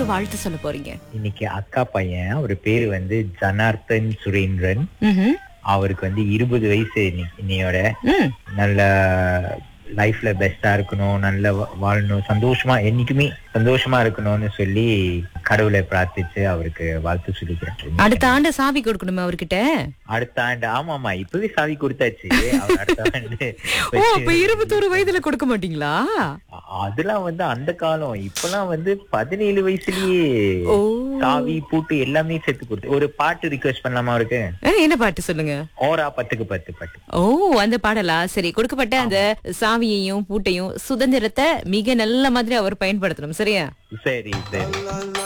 யாருக்கு வாழ்த்து சொல்ல போறீங்க இன்னைக்கு அக்கா பையன் அவர் பேரு வந்து ஜனார்த்தன் சுரேந்திரன் ம்ஹும். அவருக்கு வந்து இருபது வயசு இன்னி- இன்னையோட ம். நல்ல லைஃப்ல பெஸ்டா இருக்கணும் நல்ல வா- வாழணும் சந்தோஷமா என்னைக்குமே சந்தோஷமா இருக்கணும்னு சொல்லி கடவுளை பிரார்த்திச்சு அவருக்கு வாழ்த்து சொல்லிக்கிறேன் அடுத்த ஆண்டு சாவி கொடுக்கணுமே அவர்கிட்ட அடுத்த ஆண்டு ஆமாமா இப்பவே சாவி கொடுத்தாச்சு அவர் அடுத்த ஆண்டு ஓ அப்ப இருபத்தோரு வயதுல கொடுக்க மாட்டீங்களா அதெல்லாம் வந்து அந்த காலம் இப்பெல்லாம் வந்து பதினேழு வயசுலயே ஓ சாவி பூட்டு எல்லாமே சேர்த்து கொடுத்து ஒரு பாட்டு ரிக்வெஸ்ட் பண்ணலாமா அவருக்கு அஹ், என்ன பாட்டு சொல்லுங்க ஓரா பத்துக்கு பத்து பாட்டு ஓ அந்த பாடலா சரி கொடுக்கப்பட்ட அந்த சாவியையும் பூட்டையும் சுதந்திரத்தை மிக நல்ல மாதிரி அவர் பயன்படுத்தணும் சரியா சரி சரி